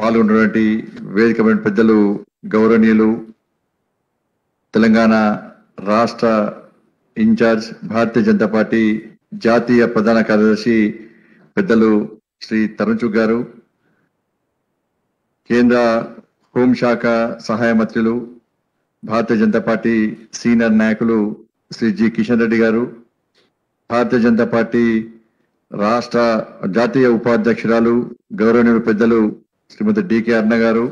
పాల్గొన్నటువంటి వేదికమైన పెద్దలు గౌరవనీయులు తెలంగాణ రాష్ట్ర ఇన్ఛార్జ్ భారతీయ జనతా పార్టీ జాతీయ ప్రధాన కార్యదర్శి పెద్దలు శ్రీ తరుణ్ చుగ్ గారు కేంద్ర హోంశాఖ సహాయ మంత్రులు భారతీయ జనతా పార్టీ సీనియర్ నాయకులు శ్రీ జి కిషన్ రెడ్డి గారు భారతీయ జనతా పార్టీ రాష్ట్ర జాతీయ ఉపాధ్యక్షురాలు గౌరవనీయులు పెద్దలు శ్రీమతి D K Aruna garu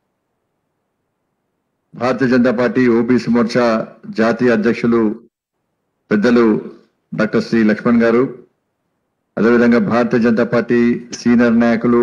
Bharatiya Janata party OBC Morcha జాతీయ అధ్యక్షులు పెద్దలు డాక్టర్ శ్రీ లక్ష్మణ్ గారు అదేవిధంగా భారతీయ జనతా పార్టీ సీనియర్ నాయకులు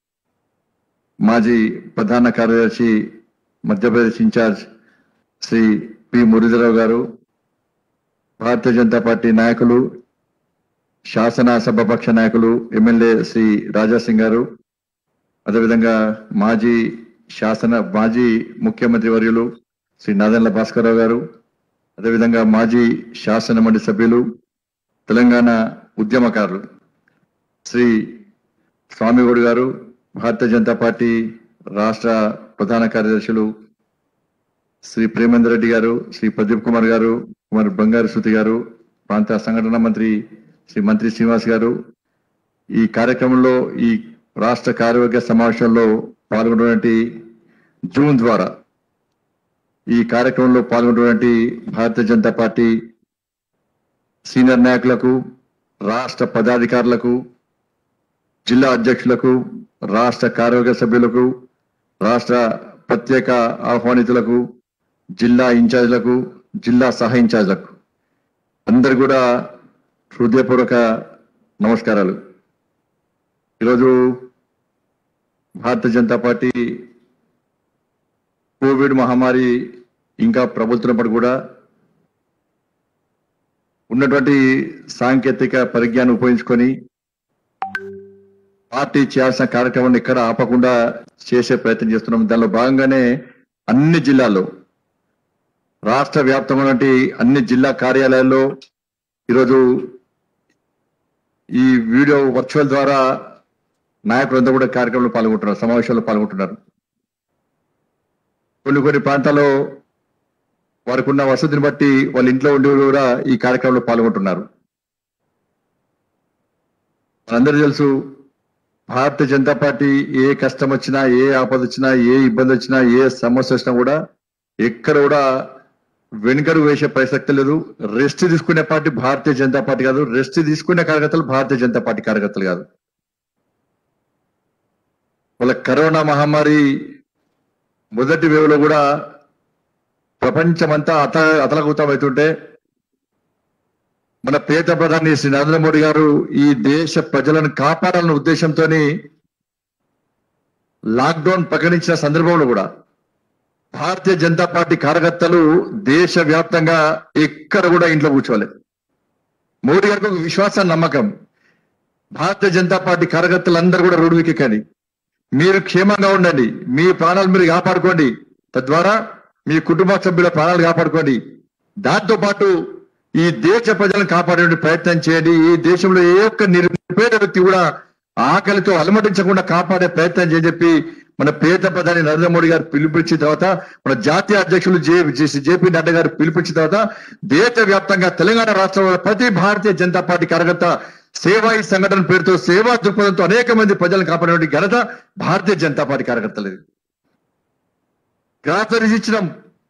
మాజీ ప్రధాన కార్యదర్శి Madhya Pradesh incharge Shri P Muralidhar Rao garu Bharatiya Janata party నాయకులు శాసన సభాపక్ష నాయకులు ఎమ్మెల్యే శ్రీ రాజా సింగ్ గారు అదేవిధంగా మాజీ శాసన మాజీ ముఖ్యమంత్రి వర్యులు శ్రీ నాదెండ్ల భాస్కరరావు గారు అదేవిధంగా మాజీ శాసన మండలి సభ్యులు తెలంగాణ ఉద్యమకారులు శ్రీ స్వామిగౌడ్ గారు భారతీయ జనతా పార్టీ రాష్ట్ర ప్రధాన కార్యదర్శులు శ్రీ ప్రేమేందర్ రెడ్డి గారు శ్రీ ప్రదీప్ కుమార్ గారు కుమార్ బంగారు శృతి గారు ప్రాంత సంఘటన మంత్రి శ్రీ మంత్రి శ్రీనివాస్ గారు ఈ కార్యక్రమంలో ఈ రాష్ట్ర కార్యవర్గ సమావేశంలో పాల్గొన్నటువంటి జూన్ ద్వారా ఈ కార్యక్రమంలో పాల్గొన్నటువంటి భారతీయ జనతా పార్టీ సీనియర్ నాయకులకు రాష్ట్ర పదాధికారులకు జిల్లా అధ్యక్షులకు రాష్ట్ర కార్యవర్గ సభ్యులకు రాష్ట్ర ప్రత్యేక ఆహ్వానితులకు జిల్లా ఇన్ఛార్జ్లకు జిల్లా సహ ఇన్ఛార్జ్లకు అందరు కూడా హృదయపూర్వక నమస్కారాలు ఈరోజు భారతీయ జనతా పార్టీ కోవిడ్ మహమ్మారి ఇంకా ప్రభుత్వం కూడా ఉన్నటువంటి సాంకేతిక పరిజ్ఞానం ఉపయోగించుకొని పార్టీ చేయాల్సిన కార్యక్రమాన్ని ఎక్కడ ఆపకుండా చేసే ప్రయత్నం చేస్తున్నాం దానిలో భాగంగానే అన్ని జిల్లాల్లో రాష్ట్ర వ్యాప్తమైనటువంటి అన్ని జిల్లా కార్యాలయాల్లో ఈరోజు ఈ వీడియో వర్చువల్ ద్వారా నాయకులందరూ కూడా కార్యక్రమంలో పాల్గొంటున్నారు సమావేశాల్లో పాల్గొంటున్నారు కొన్ని కొన్ని ప్రాంతాల్లో వారికి ఉన్న వసతిని బట్టి వాళ్ళ ఇంట్లో ఉండి కూడా ఈ కార్యక్రమంలో పాల్గొంటున్నారు మనందరూ తెలుసు భారతీయ జనతా పార్టీ ఏ కష్టం వచ్చినా ఏ ఆపద వచ్చినా ఏ ఇబ్బంది వచ్చినా ఏ సమస్య వచ్చినా కూడా ఎక్కడ కూడా వెనుకడు వేసే ప్రసక్తి లేదు రెస్ట్ తీసుకునే పార్టీ భారతీయ జనతా పార్టీ కాదు రెస్ట్ తీసుకునే కార్యకర్తలు భారతీయ జనతా పార్టీ కార్యకర్తలు కాదు వాళ్ళ కరోనా మహమ్మారి మొదటి వేవ్ లో కూడా ప్రపంచమంతా అత అతలకుతమవుతుంటే మన పేద ప్రధాని శ్రీ నరేంద్ర మోడీ గారు ఈ దేశ ప్రజలను కాపాడాలన్న ఉద్దేశంతో లాక్డౌన్ ప్రకటించిన సందర్భంలో కూడా భారతీయ జనతా పార్టీ కార్యకర్తలు దేశ వ్యాప్తంగా ఎక్కడ కూడా ఇంట్లో కూర్చోలేదు మోడీ గారికి ఒక విశ్వాసం నమ్మకం భారతీయ జనతా పార్టీ కార్యకర్తలందరూ కూడా రోడ్డు ఎక్కండి మీరు క్షేమంగా ఉండండి మీ ప్రాణాలు మీరు కాపాడుకోండి తద్వారా మీ కుటుంబ సభ్యుల ప్రాణాలు కాపాడుకోండి దాంతో పాటు ఈ దేశ ప్రజలను కాపాడే ప్రయత్నం చేయండి ఈ దేశంలో ఏ ఒక్క నిరుపేద వ్యక్తి కూడా ఆకలితో అలమటించకుండా కాపాడే ప్రయత్నం చేయని చెప్పి మన పేద ప్రధాని నరేంద్ర మోడీ గారు పిలుపునిచ్చిన తర్వాత మన జాతీయ అధ్యక్షులు జే జేపీ నడ్డా గారు పిలుపునిచ్చిన తర్వాత దేశ వ్యాప్తంగా తెలంగాణ రాష్ట్రంలో ప్రతి భారతీయ జనతా పార్టీ కార్యకర్త సేవా ఈ సంఘటన పేరుతో సేవా దృక్పథంతో అనేక మంది ప్రజలను కాపాడే ఘనత భారతీయ జనతా పార్టీ కార్యకర్తలది గ్రాసరీస్ ఇచ్చినాం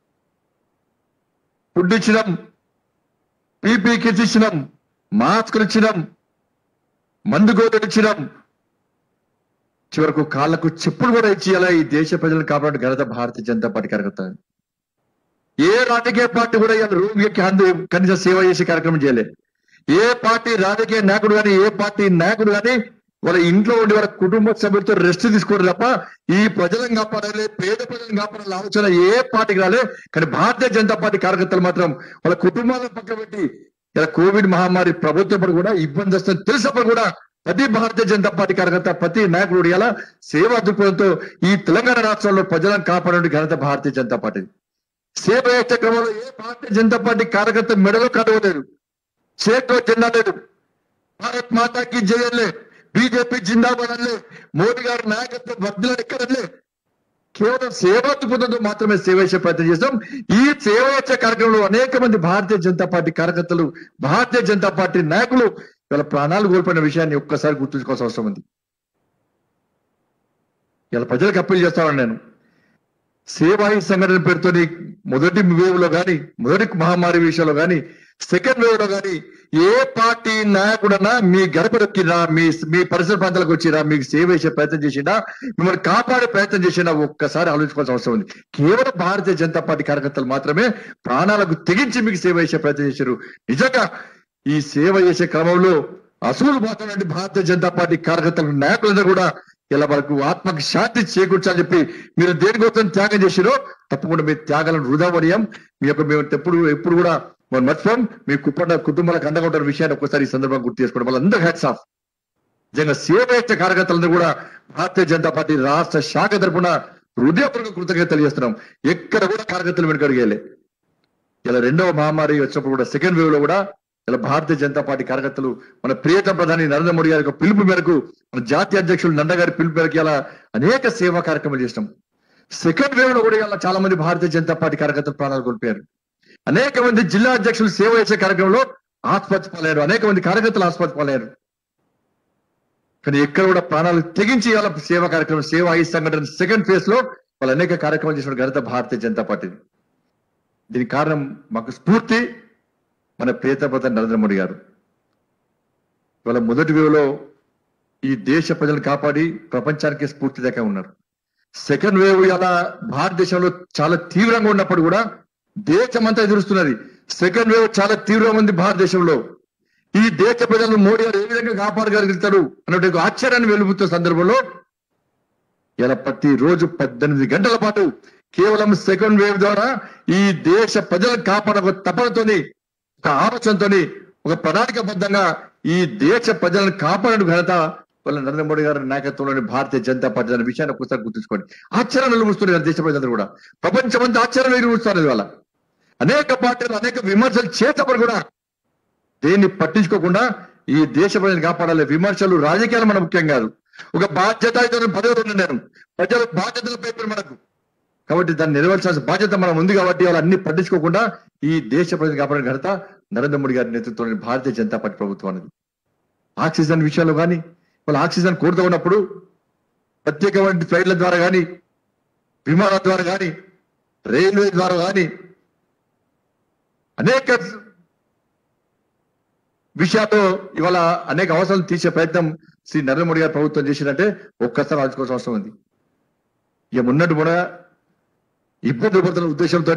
ఫుడ్ ఇచ్చినాం పీపీ కిట్స్ ఇచ్చినాం మాస్కులు ఇచ్చినాం మందు గోతులు ఇచ్చినాం చివరకు కాళ్లకు చెప్పులు కూడా ఇచ్చేయాలా ఈ దేశ ప్రజలను కాపాడే ఘనత భారతీయ జనతా పార్టీ కార్యకర్త ఏ రాజకీయ పార్టీ కూడా ఇవాళ రూమ్ ఎక్కి అందు కనీస సేవ చేసే కార్యక్రమం చేయలే ఏ పార్టీ రాజకీయ నాయకుడు కానీ ఏ పార్టీ నాయకుడు కానీ వాళ్ళ ఇంట్లో ఉండి వాళ్ళ కుటుంబ సభ్యులతో రెస్ట్ తీసుకోరు తప్ప ఈ ప్రజలను కాపాడాలి పేద ప్రజలను కాపాడాలి ఆలోచన ఏ పార్టీకి రాలే కానీ భారతీయ జనతా పార్టీ కార్యకర్తలు మాత్రం వాళ్ళ కుటుంబాలను పక్క పెట్టి ఇలా కోవిడ్ మహమ్మారి ప్రభుత్వం కూడా ఇబ్బంది వస్తుంది తెలిసినప్పుడు కూడా ప్రతి భారతీయ జనతా పార్టీ కార్యకర్త ప్రతి నాయకుడు ఇలా సేవా దృక్పథంతో ఈ తెలంగాణ రాష్ట్రంలో ప్రజలను కాపాడే ఘనత భారతీయ జనతా పార్టీ సేవ చేసే క్రమంలో ఏ భారతీయ జనతా పార్టీ కార్యకర్త మెడలో కడవలేదు చేతిలో జెండా లేదు భారత్ మాతాకి జయలే బీజేపీ జిందాబాద్ అనలే మోడీ గారి నాయకత్వం వర్ధులను ఎక్కడలే కేవలం సేవా దృక్పథంతో మాత్రమే సేవ చేసే ప్రయత్నం చేస్తాం ఈ సేవ చేసే కార్యక్రమంలో అనేక మంది భారతీయ జనతా పార్టీ కార్యకర్తలు భారతీయ జనతా పార్టీ నాయకులు ఇలా ప్రాణాలు కోల్పోయిన విషయాన్ని ఒక్కసారి గుర్తుంచుకోవాల్సిన అవసరం ఉంది ఇలా ప్రజలకు అప్పీల్ చేస్తాను నేను సేవాయి సంఘటన పేరుతోని మొదటి వేవ్ లో గాని మొదటి మహమ్మారి విషయంలో గాని సెకండ్ వేవ్ లో గాని ఏ పార్టీ నాయకుడన్నా మీ గడప దొక్కినా మీ మీ పరిసర ప్రాంతాలకు వచ్చినా మీకు సేవ చేసే ప్రయత్నం చేసినా మిమ్మల్ని కాపాడే ప్రయత్నం చేసినా ఒక్కసారి ఆలోచించుకోవాల్సిన అవసరం ఉంది కేవలం భారతీయ జనతా పార్టీ కార్యకర్తలు మాత్రమే ప్రాణాలకు తెగించి మీకు సేవ చేసే ప్రయత్నం చేశారు నిజంగా ఈ సేవ చేసే క్రమంలో అసూలు పోతున్నటువంటి భారతీయ జనతా పార్టీ కార్యకర్తల నాయకులందరూ కూడా ఇలా మనకు ఆత్మకి శాంతి చేకూర్చాలని చెప్పి మీరు దేనికోసం త్యాగం చేసిరో తప్పకుండా మీ త్యాగాలను వృధా పడియాం మీ యొక్క మేము ఎప్పుడు ఎప్పుడు కూడా మనం మర్చిపోం మీ కుటుంబ కుటుంబాలకు అండగా ఉంటున్న విషయాన్ని ఒకసారి ఈ సందర్భంగా గుర్తు చేసుకోవడం వాళ్ళందరూ హ్యాట్స్ ఆఫ్ నిజంగా సేవ చేసే కార్యకర్తలందరూ కూడా భారతీయ జనతా పార్టీ రాష్ట్ర శాఖ తరపున హృదయపూర్వక కృతజ్ఞత తెలియజేస్తున్నాం ఎక్కడ కూడా కార్యకర్తలు వెనుకడిగేలే ఇలా రెండవ మహమ్మారి వచ్చినప్పుడు కూడా సెకండ్ వేవ్ లో కూడా ఇలా భారతీయ జనతా పార్టీ కార్యకర్తలు మన ప్రియతమ ప్రధాని నరేంద్ర మోడీ గారి యొక్క పిలుపు మేరకు మన జాతీయ అధ్యక్షులు నంద గారి పిలుపు మేరకు ఇలా అనేక సేవా కార్యక్రమాలు చేసినాం సెకండ్ వేవ్ లో కూడా ఇలా చాలా మంది భారతీయ జనతా పార్టీ కార్యకర్తలు ప్రాణాలు కోల్పోయారు అనేక మంది జిల్లా అధ్యక్షులు సేవ చేసే కార్యక్రమంలో ఆసుపత్రి పాలయ్యారు అనేక మంది కార్యకర్తలు ఆసుపత్రి పాలయ్యారు కానీ ఎక్కడ కూడా ప్రాణాలు తెగించి వాళ్ళ సేవా కార్యక్రమం సేవా ఈ సంఘటన సెకండ్ ఫేజ్ లో వాళ్ళు అనేక కార్యక్రమాలు చేసిన ఘనత భారతీయ జనతా పార్టీది దీనికి కారణం మాకు స్ఫూర్తి మన ప్రియతపత నరేంద్ర మోడీ గారు ఇవాళ మొదటి వేవ్లో ఈ దేశ ప్రజలను కాపాడి ప్రపంచానికి స్ఫూర్తిదాకా ఉన్నారు సెకండ్ వేవ్ ఇలా భారతదేశంలో చాలా తీవ్రంగా ఉన్నప్పుడు కూడా దేశమంతా ఎదురుస్తున్నది సెకండ్ వేవ్ చాలా తీవ్రంగా ఉంది భారతదేశంలో ఈ దేశ ప్రజలను మోడీ గారు ఏ విధంగా కాపాడగలుగుతారు అన్నట్టు ఒక ఆశ్చర్యాన్ని వెలుగుతున్న సందర్భంలో ఇలా ప్రతి రోజు పద్దెనిమిది గంటల పాటు కేవలం సెకండ్ వేవ్ ద్వారా ఈ దేశ ప్రజలను కాపాడ ఒక తపనతోని ఒక ఆలోచనతోని ఒక ప్రణాళికబద్ధంగా ఈ దేశ ప్రజలను కాపాడడం ఘనత వాళ్ళ నరేంద్ర మోడీ గారి నాయకత్వంలోని భారతీయ జనతా పార్టీ అనే విషయాన్ని ఒకసారి గుర్తుంచుకోండి ఆశ్చర్యం నిలువస్తున్నారు దేశ ప్రజలందరూ కూడా ప్రపంచమంతా ఆశ్చర్యం నిలువస్తున్నారు ఇవాళ అనేక పార్టీలు అనేక విమర్శలు చేసినప్పుడు కూడా దేన్ని పట్టించుకోకుండా ఈ దేశ ప్రజలను కాపాడాలి విమర్శలు రాజకీయాలు మన ముఖ్యం కాదు ఒక బాధ్యత పదవిలో నేను ప్రజల బాధ్యతలు పేపర్ మనకు కాబట్టి దాన్ని నెరవేర్చాల్సిన బాధ్యత మనం ఉంది కాబట్టి వాళ్ళు అన్ని పట్టించుకోకుండా ఈ దేశ ప్రజలు కాపాడిన ఘనత నరేంద్ర మోడీ గారి నేతృత్వంలోని భారతీయ జనతా పార్టీ ప్రభుత్వం అనేది ఆక్సిజన్ విషయాల్లో కానీ వాళ్ళు ఆక్సిజన్ కోరుతూ ఉన్నప్పుడు ప్రత్యేకమైన ఫ్లైట్ల ద్వారా కానీ విమానాల ద్వారా కానీ రైల్వే ద్వారా కానీ అనేక విషయాల్లో ఇవాళ అనేక అవసరాలు తీసే ప్రయత్నం శ్రీ నరేంద్ర మోడీ గారు ప్రభుత్వం చేసినట్టే ఒక్కసారి ఆలోచుకోవాల్సిన అవసరం ఉంది ఇక మున్నట్టు కూడా ఇబ్బందులు పడుతున్న ఉద్దేశంతో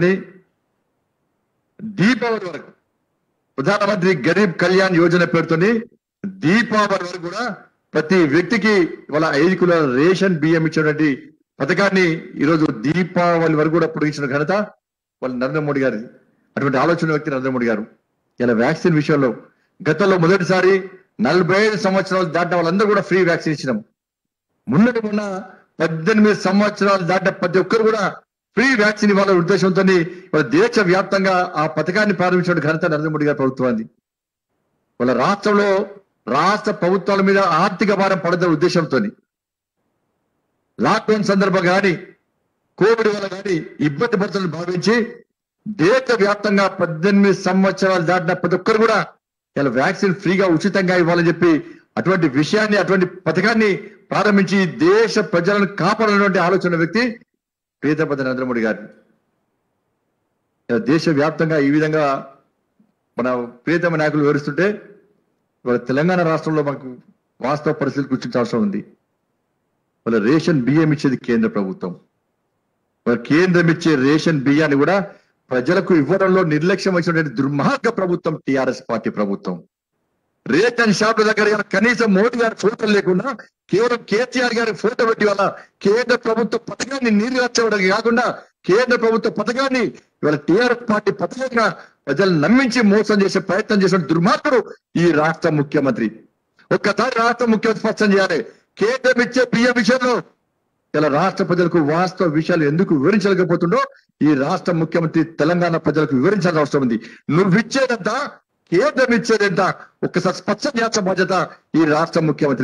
దీపావళి వరకు ప్రధానమంత్రి గరీబ్ కళ్యాణ్ యోజన పేరుతోని దీపావళి వరకు కూడా ప్రతి వ్యక్తికి ఇవాళ ఐదు కిలోల రేషన్ బియ్యం ఇచ్చినటువంటి పథకాన్ని ఈరోజు దీపావళి వరకు కూడా పొడిగించిన ఘనత వాళ్ళ నరేంద్ర మోడీ గారి అటువంటి ఆలోచన వ్యక్తి నరేంద్ర మోడీ గారు ఇలా వ్యాక్సిన్ విషయంలో గతంలో మొదటిసారి నలభై ఐదు సంవత్సరాలు దాటిన వాళ్ళందరూ కూడా ఫ్రీ వ్యాక్సిన్ ఇచ్చినాం మున్నటి మొన్న పద్దెనిమిది సంవత్సరాలు దాటిన ప్రతి ఒక్కరు కూడా ఫ్రీ వ్యాక్సిన్ ఇవ్వాలనే ఉద్దేశంతో వాళ్ళ దేశ వ్యాప్తంగా ఆ పథకాన్ని ప్రారంభించిన ఘనత నరేంద్ర మోడీ గారి ప్రభుత్వాన్ని వాళ్ళ రాష్ట్రంలో రాష్ట్ర ప్రభుత్వాల మీద ఆర్థిక భారం పడదన్న ఉద్దేశంతో లాక్డౌన్ సందర్భంగా కానీ కోవిడ్ వల్ల కానీ ఇబ్బంది పడుతుందని భావించి దేశ వ్యాప్తంగా పద్దెనిమిది సంవత్సరాలు దాటిన ప్రతి ఒక్కరు కూడా ఇలా వ్యాక్సిన్ ఫ్రీగా ఉచితంగా ఇవ్వాలని చెప్పి అటువంటి విషయాన్ని అటువంటి పథకాన్ని ప్రారంభించి దేశ ప్రజలను కాపాడాలన్నటువంటి ఆలోచన వ్యక్తి ప్రియతపతి నరేంద్ర మోడీ గారు ఇలా దేశ వ్యాప్తంగా ఈ విధంగా మన ప్రియతమ నాయకులు వివరిస్తుంటే ఇవాళ తెలంగాణ రాష్ట్రంలో మనకు వాస్తవ పరిస్థితులు గుర్తించాల్సిన ఉంది వాళ్ళ రేషన్ బియ్యం ఇచ్చేది కేంద్ర ప్రభుత్వం వాళ్ళ కేంద్రం ఇచ్చే రేషన్ బియ్యాన్ని కూడా ప్రజలకు ఇవ్వడంలో నిర్లక్ష్యం వచ్చినటువంటి దుర్మార్గ ప్రభుత్వం టిఆర్ఎస్ పార్టీ ప్రభుత్వం రేషన్ షాపుల దగ్గర ఇవాళ కనీసం మోడీ గారి ఫోటో లేకుండా కేవలం కేసీఆర్ గారి ఫోటో పెట్టి వల్ల కేంద్ర ప్రభుత్వ పథకాన్ని నిర్లక్ష్యవడం కాకుండా కేంద్ర ప్రభుత్వ పథకాన్ని ఇవాళ టిఆర్ఎస్ పార్టీ పథకంగా ప్రజలు నమ్మించి మోసం చేసే ప్రయత్నం చేసిన దుర్మార్గుడు ఈ రాష్ట్ర ముఖ్యమంత్రి ఒక్కసారి రాష్ట్ర ముఖ్యమంత్రి స్పష్టం చేయాలి కేంద్రం ఇచ్చే బియ్యం విషయంలో ఇలా రాష్ట్ర ప్రజలకు వాస్తవ విషయాలు ఎందుకు వివరించలేకపోతుండో ఈ రాష్ట్ర ముఖ్యమంత్రి తెలంగాణ ప్రజలకు వివరించాల్సిన అవసరం ఉంది నువ్వు ఇచ్చేదంతా కేంద్రం ఇచ్చేదంతా ఒక్కసారి స్పష్టం చేయాల్సిన బాధ్యత ఈ రాష్ట్ర ముఖ్యమంత్రిది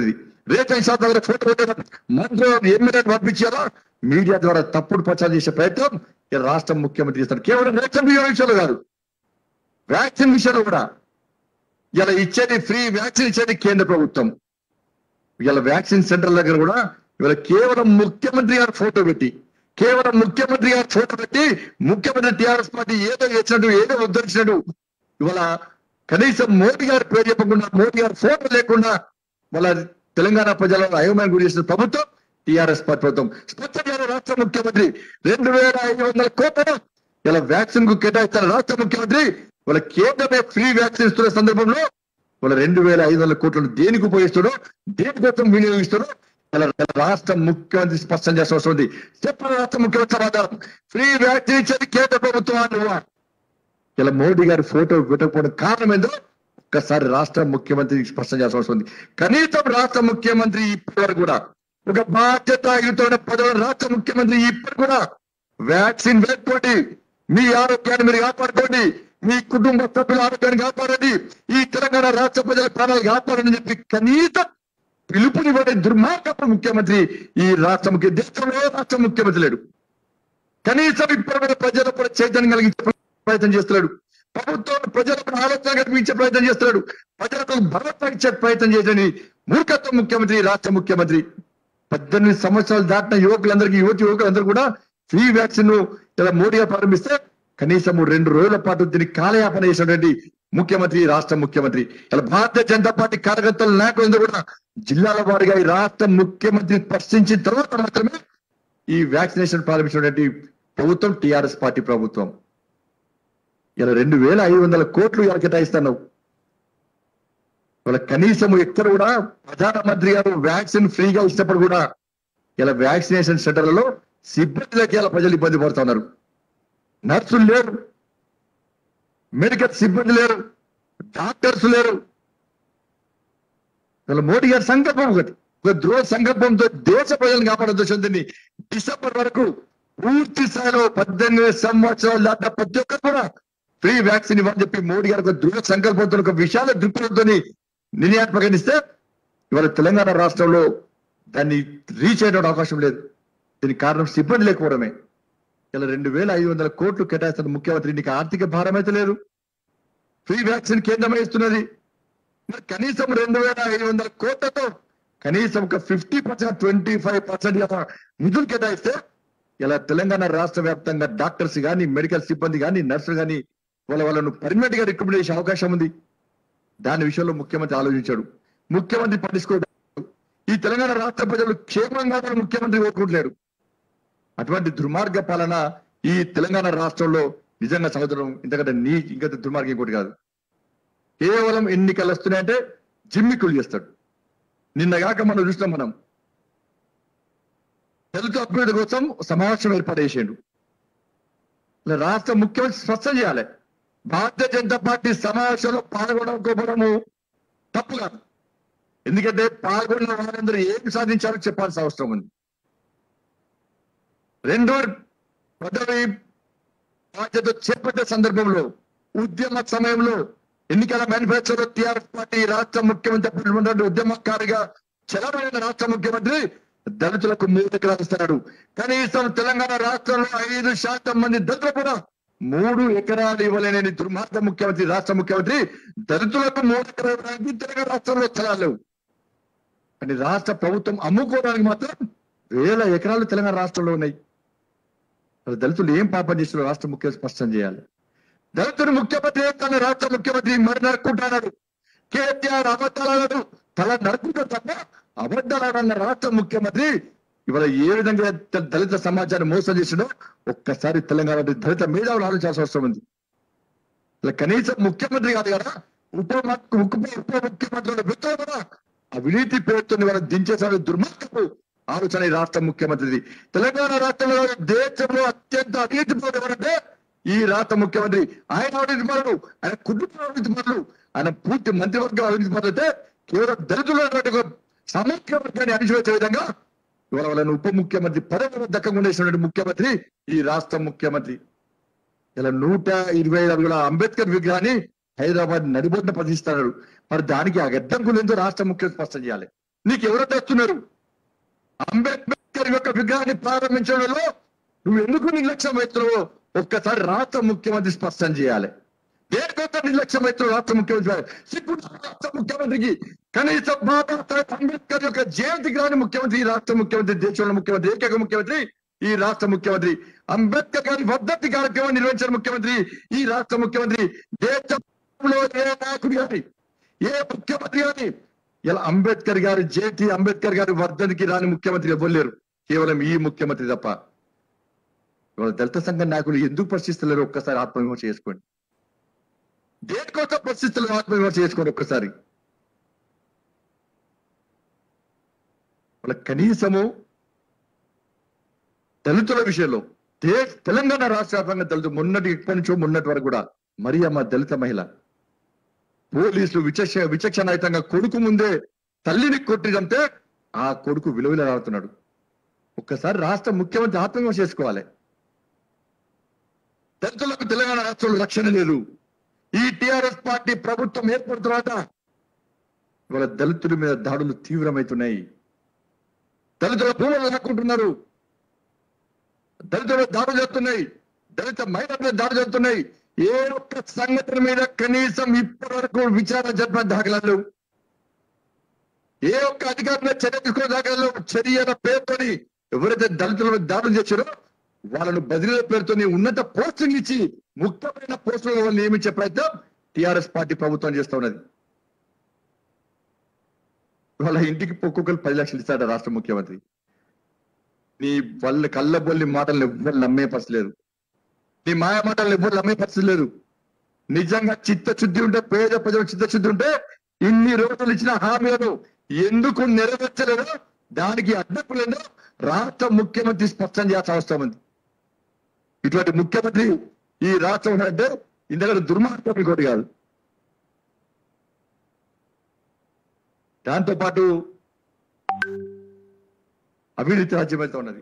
రేషన్ షాప్ దగ్గర ఫోటో పెట్టడం మంత్రి ఎమ్మెల్యే పంపించారా మీడియా ద్వారా తప్పుడు ప్రచారం చేసే ప్రయత్నం ఈ రాష్ట్ర ముఖ్యమంత్రి చేస్తారు కేవలం రేషన్ బియ్యం విషయంలో కాదు వ్యాక్సిన్ విషయంలో కూడా ఇలా ఇచ్చేది ఫ్రీ వ్యాక్సిన్ ఇచ్చేది కేంద్ర ప్రభుత్వం ఇలా వ్యాక్సిన్ సెంటర్ దగ్గర కూడా ఇవాళ కేవలం ముఖ్యమంత్రి గారు ఫోటో పెట్టి కేవలం ముఖ్యమంత్రి గారు ఫోటో పెట్టి ముఖ్యమంత్రి టిఆర్ఎస్ పార్టీ ఏదో చేసినట్టు ఏదో ఉద్ధరించినట్టు ఇవాళ కనీసం మోడీ గారి పేరు చెప్పకుండా మోడీ గారి ఫోటో లేకుండా వాళ్ళ తెలంగాణ ప్రజలను అయోమయం గురి చేసిన ప్రభుత్వం టిఆర్ఎస్ పార్టీ ప్రభుత్వం స్పష్టంగా రాష్ట్ర ముఖ్యమంత్రి రెండు వేల ఐదు వందల కోట్లను ఇలా వ్యాక్సిన్ కు కేటాయిస్తారు రాష్ట్ర ముఖ్యమంత్రి వాళ్ళ కేంద్రమే ఫ్రీ వ్యాక్సిన్ ఇస్తున్న సందర్భంలో వాళ్ళ రెండు వేల ఐదు వందల కోట్లను దేనికి ఉపయోగిస్తాడో దేనికోసం వినియోగిస్తాడో ఇలా రాష్ట్ర ముఖ్యమంత్రి స్పష్టం చేసిన అవసరం ఉంది చెప్పిన రాష్ట్ర ముఖ్యమంత్రి సమాధానం ఫ్రీ వ్యాక్సిన్ ఇచ్చేది కేంద్ర ప్రభుత్వం అన్నవా ఇలా మోడీ గారి ఫోటో పెట్టకపోవడం కారణం ఏందో ఒక్కసారి రాష్ట్ర ముఖ్యమంత్రి స్పష్టం చేయాల్సిన అవసరం ఉంది కనీసం రాష్ట్ర ముఖ్యమంత్రి ఇప్పటి వరకు కూడా ఒక బాధ్యతాయుతమైన పదవి రాష్ట్ర ముఖ్యమంత్రి ఇప్పటి కూడా వ్యాక్సిన్ వేసుకోండి మీ ఆరోగ్యాన్ని మీరు కాపాడుకోండి మీ కుటుంబ సభ్యుల ఆరోగ్యాన్ని కాపాడండి ఈ తెలంగాణ రాష్ట్ర ప్రజల ప్రాణాలు కాపాడండి అని చెప్పి కనీసం పిలుపునివ్వడే దుర్మార్గపు ముఖ్యమంత్రి ఈ రాష్ట్ర ముఖ్య దేశంలో ఏ రాష్ట్ర ముఖ్యమంత్రి లేడు కనీసం ఇప్పటి ప్రజల కూడా చైతన్యం కలిగించే ప్రయత్నం చేస్తున్నాడు ప్రభుత్వం ప్రజలకు ఆలోచన కల్పించే ప్రయత్నం చేస్తున్నాడు ప్రజలకు భరోసా ఇచ్చే ప్రయత్నం చేయని మూర్ఖత్వం ముఖ్యమంత్రి రాష్ట్ర ముఖ్యమంత్రి పద్దెనిమిది సంవత్సరాలు దాటిన యువకులందరికీ యువతి యువకులందరూ కూడా ఫ్రీ వ్యాక్సిన్ ను ఇలా మోడీగా ప్రారంభిస్తే కనీసం రెండు రోజుల పాటు దీనికి కాలయాపన చేసినటువంటి ముఖ్యమంత్రి రాష్ట్ర ముఖ్యమంత్రి ఇలా భారతీయ జనతా పార్టీ కార్యకర్తల నాయకులందరూ కూడా జిల్లాల వారిగా ఈ రాష్ట్ర ముఖ్యమంత్రి స్పర్శించిన తర్వాత మాత్రమే ఈ వ్యాక్సినేషన్ ప్రారంభించినటువంటి ప్రభుత్వం టిఆర్ఎస్ పార్టీ ప్రభుత్వం ఇలా రెండు వేల ఐదు వందల కోట్లు ఇలా కేటాయిస్తున్నావు వాళ్ళ కనీసం ఎక్కడ కూడా ప్రధానమంత్రి గారు వ్యాక్సిన్ ఫ్రీగా ఇచ్చినప్పుడు కూడా ఇలా వ్యాక్సినేషన్ సెంటర్లలో సిబ్బందిలకి ఇలా ప్రజలు ఇబ్బంది పడుతున్నారు నర్సులు లేరు మెడికల్ సిబ్బంది లేరు డాక్టర్స్ లేరు ఇలా మోడీ గారి సంకల్పం ఒకటి ఒక ద్రోహ సంకల్పంతో దేశ ప్రజలను కాపాడొచ్చింది డిసెంబర్ వరకు పూర్తి స్థాయిలో పద్దెనిమిది సంవత్సరాలు దాటిన ప్రతి ఒక్కరు కూడా ఫ్రీ వ్యాక్సిన్ ఇవ్వని చెప్పి మోడీ గారు ఒక దృఢ సంకల్పంతో ఒక విశాల దృక్పథంతో నిర్ణయాత్మకంగా ఇస్తే ఇవాళ తెలంగాణ రాష్ట్రంలో దాన్ని రీచ్ అయ్యే అవకాశం లేదు దీనికి కారణం సిబ్బంది లేకపోవడమే ఇలా రెండు వేల ఐదు వందల కోట్లు కేటాయిస్తున్న ముఖ్యమంత్రి నీకు ఆర్థిక భారం అయితే లేదు ఫ్రీ వ్యాక్సిన్ కేంద్రమే ఇస్తున్నది మరి కనీసం రెండు వేల ఐదు వందల కోట్లతో కనీసం ఒక fifty percent twenty five percent నిధులు కేటాయిస్తే ఇలా తెలంగాణ రాష్ట్ర వ్యాప్తంగా డాక్టర్స్ కానీ మెడికల్ సిబ్బంది కానీ నర్సులు కానీ వాళ్ళ వాళ్ళను పర్మనెంట్ గా రిక్రూట్మెంట్ చేసే అవకాశం ఉంది దాని విషయంలో ముఖ్యమంత్రి ఆలోచించాడు ముఖ్యమంత్రి పట్టించుకోడు ఈ తెలంగాణ రాష్ట్ర ప్రజలు క్షేమంగా ఉన్న ముఖ్యమంత్రి కోరుకుంటున్నాడు అటువంటి దుర్మార్గ పాలన ఈ తెలంగాణ రాష్ట్రంలో నిజంగా సాగుతడం ఇంతకంటే నీ ఇంకా దుర్మార్గం ఇంకోటి కాదు కేవలం ఎన్నికలు వస్తున్నాయంటే జిమ్మికులు చేస్తాడు నిన్నగాక మనం చూసినాం మనం దళిత అభ్యర్థి కోసం సమావేశం ఏర్పాటు చేసిండు ఇలా రాష్ట్ర ముఖ్యమంత్రి స్పష్టం చేయాలి భారతీయ జనతా పార్టీ సమావేశంలో పాల్గొనకపోవడము తప్పు కాదు ఎందుకంటే పాల్గొన్న వారందరూ ఏం సాధించారో చెప్పాల్సిన అవసరం ఉంది రెండో పదవి బాధ్యత చేపట్టే సందర్భంలో ఉద్యమ సమయంలో ఎన్నికల మేనిఫెస్టోలో టిఆర్ఎస్ పార్టీ రాష్ట్ర ముఖ్యమంత్రి అభ్యర్థి ఉద్యమకారిగా చెలమైన రాష్ట్ర ముఖ్యమంత్రి దళితులకు మూడు ఎకరాలు ఇస్తున్నాడు కనీసం తెలంగాణ రాష్ట్రంలో ఐదు శాతం మంది దళితులు కూడా మూడు ఎకరాలు ఇవ్వలేని దుర్మార్గ ముఖ్యమంత్రి రాష్ట్ర ముఖ్యమంత్రి దళితులకు మూడు ఎకరాలు ఇవ్వడానికి తెలంగాణ రాష్ట్రంలో స్థలాలు లేవు కానీ రాష్ట్ర ప్రభుత్వం అమ్ముకోవడానికి మాత్రం వేల ఎకరాలు తెలంగాణ రాష్ట్రంలో ఉన్నాయి మరి దళితులు ఏం పాపం చేస్తున్నారు రాష్ట్ర ముఖ్యమంత్రి స్పష్టం చేయాలి దళితుడు ముఖ్యమంత్రి తన రాష్ట్ర ముఖ్యమంత్రి మరి నరుక్కుంటున్నాడు కేటీఆర్ అబద్ధాలు తల నరుకుంటా తప్ప అబద్ధాలన్న రాష్ట్ర ముఖ్యమంత్రి ఇవాళ ఏ విధంగా ద- దళిత సమాజాన్ని మోసం చేసిండో ఒక్కసారి తెలంగాణ దళిత మేధావులు ఆలోచించాల్సిన అవసరం ఉంది ఇలా కనీసం ముఖ్యమంత్రి కాదు కదా ఉప మ- ఉప ఉప ముఖ్యమంత్రి వ్యక్తులు కూడా అవినీతి పేరుతో వాళ్ళ దించేసిన దుర్మార్గపు ఆలోచన ఈ రాష్ట్ర ముఖ్యమంత్రిది తెలంగాణ రాష్ట్రంలో దేశంలో అత్యంత అవినీతి పరుడు ఎవరంటే ఈ రాష్ట్ర ముఖ్యమంత్రి ఆయన అవినీతి పరుడు ఆయన కుటుంబ అవినీతి పరుడు ఆయన పూర్తి మంత్రివర్గం అవినీతి పరుడు అయితే కేవలం దళితులు అనేటువంటి ఒక సమైక్య వర్గాన్ని అణిచివేసే విధంగా ఇవాళ వాళ్ళని ఉప ముఖ్యమంత్రి పదవి దక్కంగా ఉండేసినటువంటి ముఖ్యమంత్రి ఈ రాష్ట్ర ముఖ్యమంత్రి ఇలా నూట ఇరవై ఐదు అడుగుల అంబేద్కర్ విగ్రహాన్ని హైదరాబాద్ నడిబొడ్డున ప్రతిష్టాడు మరి దానికి ఆ గడ్డంకులు ఏంటో రాష్ట్ర ముఖ్యమంత్రి స్పష్టం చేయాలి నీకు ఎవరు తెస్తున్నారు అంబేద్కర్ యొక్క విగ్రహాన్ని ప్రారంభించడంలో నువ్వు ఎందుకు నిర్లక్ష్యం అవుతున్నావో ఒక్కసారి రాష్ట్ర ముఖ్యమంత్రి స్పష్టం చేయాలి దేనికొక్క నిర్లక్ష్యం అవుతున్నావు రాష్ట్ర ముఖ్యమంత్రి సిగ్గు రాష్ట్ర ముఖ్యమంత్రికి కనీసం బాబాసాహెబ్ అంబేద్కర్ యొక్క జయంతికి రాని ముఖ్యమంత్రి ఈ రాష్ట్ర ముఖ్యమంత్రి దేశంలో ముఖ్యమంత్రి ఏకైక ముఖ్యమంత్రి ఈ రాష్ట్ర ముఖ్యమంత్రి అంబేద్కర్ గారి వర్ధంతి కార్యక్రమం నిర్వహించిన ముఖ్యమంత్రి ఈ రాష్ట్ర ముఖ్యమంత్రి దేశంలో ఏ నాయకుడు గాని ఏ ముఖ్యమంత్రి గాని ఇలా అంబేద్కర్ గారి జేటి అంబేద్కర్ గారి వర్ధనికి రాని ముఖ్యమంత్రి ఇవ్వలేరు కేవలం ఈ ముఖ్యమంత్రి తప్ప ఇవాళ దళిత సంఘ నాయకులు ఎందుకు ప్రశ్నిస్తలేరు ఒక్కసారి ఆత్మవిమర్శ చేసుకోండి దేనికోసం ప్రశ్నిస్తలేరు ఆత్మవిమర్శ చేసుకోండి ఒక్కసారి వాళ్ళ కనీసము దళితుల విషయంలో దే తెలంగాణ రాష్ట్ర వ్యాప్తంగా దళితులు మొన్నటి ఇప్పటి నుంచో మొన్నటి వరకు కూడా మరియమ్మ దళిత మహిళ పోలీసులు విచక్ష విచక్షణాయుతంగా కొడుకు ముందే తల్లిని కొట్టిదంటే ఆ కొడుకు విలువలాడుతున్నాడు ఒక్కసారి రాష్ట్ర ముఖ్యమంత్రి ఆత్మవిమర్శ చేసుకోవాలి దళితులకు తెలంగాణ రాష్ట్రంలో రక్షణ లేదు ఈ టిఆర్ఎస్ పార్టీ ప్రభుత్వం ఏర్పడుతున్నట ఇవాళ దళితుల మీద దాడులు తీవ్రమవుతున్నాయి దళితుల భూములు లాక్కుంటున్నారు దళితుల దాడులు చేస్తున్నాయి దళిత మహిళల మీద దాడులు చేస్తున్నాయి ఏ ఒక్క సంఘటన మీద కనీసం ఇప్పటి వరకు విచారణ జరిపిన దాఖలాలు లేవు. ఏ ఒక్క అధికారి మీద చర్య తీసుకునే దాఖలాలు చర్యల పేరుతోని ఎవరైతే దళితుల మీద దాడులు చేశారో వాళ్ళను బదిలీల పేరుతోని ఉన్నత పోస్టింగ్ ఇచ్చి ముఖ్యమైన పోస్టులు వాళ్ళు నియమించే ప్రయత్నం టిఆర్ఎస్ పార్టీ ప్రభుత్వం చేస్తా ఉన్నది వాళ్ళ ఇంటికి ఒక్కొక్కరు పది లక్షలు ఇస్తాడు రాష్ట్ర ముఖ్యమంత్రి నీ వాళ్ళ కళ్ళబొల్లి మాటలు ఎవ్వరు నమ్మే పరిస్థితి లేదు నీ మాయ మాటలు ఎవ్వరు నమ్మే పరిస్థితి లేదు నిజంగా చిత్తశుద్ధి ఉంటే పేద ప్రజల చిత్తశుద్ధి ఉంటే ఇన్ని రోజులు ఇచ్చిన హామీలను ఎందుకు నెరవేర్చలేదో దానికి అడ్డప్పులేదో రాష్ట్ర ముఖ్యమంత్రి స్పష్టం చేయాల్సిన అవసరం ఉంది ఇటువంటి ముఖ్యమంత్రి ఈ రాష్ట్రం అంటే ఇంతకంటే దుర్మార్గం ఇంకోటి కాదు దాంతో పాటు అవినీతి రాజ్యం అయితే ఉన్నది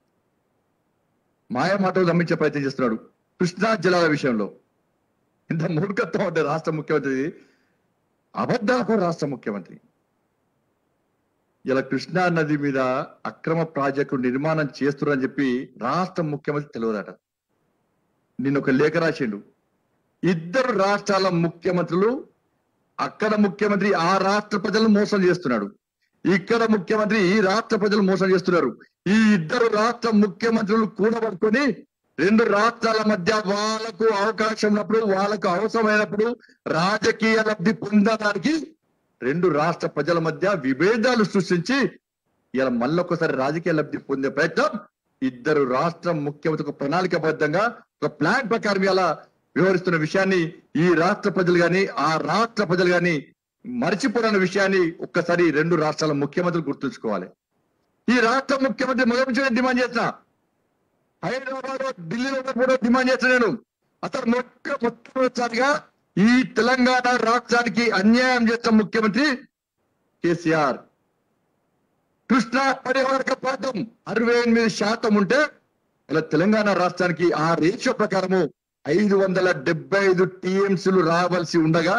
మాయ మాటలు నమ్మించే ప్రయత్నం చేస్తున్నాడు కృష్ణా జలాల విషయంలో ఇంత మూర్ఖత్వం అంటే రాష్ట్ర ముఖ్యమంత్రి అబద్ధాలకు రాష్ట్ర ముఖ్యమంత్రి ఇలా కృష్ణా నది మీద అక్రమ ప్రాజెక్టు నిర్మాణం చేస్తున్నారని చెప్పి రాష్ట్ర ముఖ్యమంత్రి తెలియదట నిన్న ఒక లేఖ రాసిండు ఇద్దరు రాష్ట్రాల ముఖ్యమంత్రులు అక్కడ ముఖ్యమంత్రి ఆ రాష్ట్ర ప్రజలను మోసం చేస్తున్నాడు ఇక్కడ ముఖ్యమంత్రి ఈ రాష్ట్ర ప్రజలు మోసం చేస్తున్నారు ఈ ఇద్దరు రాష్ట్ర ముఖ్యమంత్రులు కూడబడుకొని రెండు రాష్ట్రాల మధ్య వాళ్ళకు అవకాశం ఉన్నప్పుడు వాళ్ళకు అవసరమైనప్పుడు రాజకీయ లబ్ధి పొందడానికి రెండు రాష్ట్ర ప్రజల మధ్య విభేదాలు సృష్టించి ఇలా మళ్ళొకసారి రాజకీయ లబ్ధి పొందే ప్రయత్నం ఇద్దరు రాష్ట్ర ముఖ్యమంత్రి ఒక ప్రణాళికబద్ధంగా ఒక ప్లాన్ ప్రకారం ఇలా వ్యవహరిస్తున్న విషయాన్ని ఈ రాష్ట్ర ప్రజలు గాని ఆ రాష్ట్ర ప్రజలు గాని మర్చిపోయిన విషయాన్ని ఒక్కసారి రెండు రాష్ట్రాల ముఖ్యమంత్రులు గుర్తుంచుకోవాలి ఈ రాష్ట్ర ముఖ్యమంత్రి మొదటి నుంచి డిమాండ్ చేసిన హైదరాబాద్ ఢిల్లీలో కూడా డిమాండ్ చేసిన నేను అసలు మొక్క మొట్టమొదటిసారిగా ఈ తెలంగాణ రాష్ట్రానికి అన్యాయం చేసిన ముఖ్యమంత్రి కేసీఆర్ కృష్ణా పరివారక ప్రాంతం అరవై ఎనిమిది శాతం ఉంటే ఇలా తెలంగాణ రాష్ట్రానికి ఆ రేషియో ప్రకారము ఐదు వందల డెబ్బై ఐదు టీఎంసీలు రావాల్సి ఉండగా